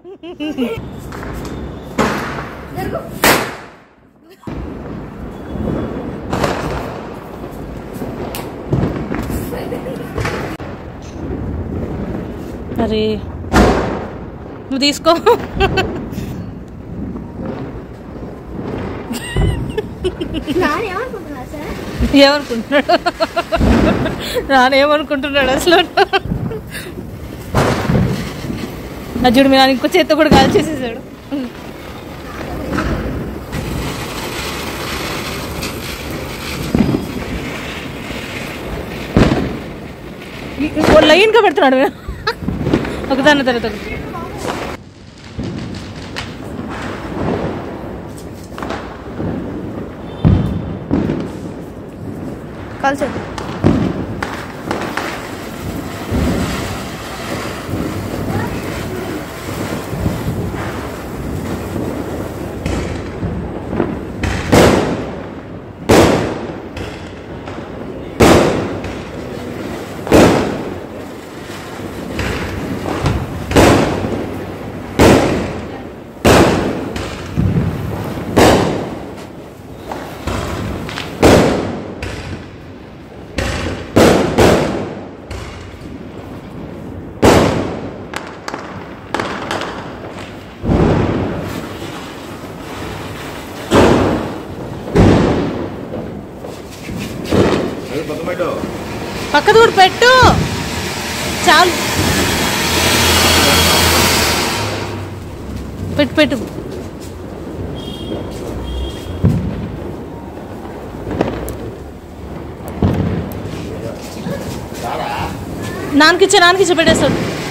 అరే నువ్వు తీసుకో నానేమనుకుంటున్నా సార్ ఏమనుకుంటున్నాడు నానేమనుకుంటున్నాడు అసలు నా చూడు మీ నాన్న ఇంకో చేత్తో కూడా కాల్ చేసేసాడు లైన్గా పెడుతున్నాడు ఒకదాని తర్వాత ఒకటి కాల్చండి అది పక్కన పెట్టు పక్కది కూడా పెట్టు చాలు పెట్టు పెట్టు నాన్నకిచ్చే నాన్నకిచ్చే పెట్టేస్తాడు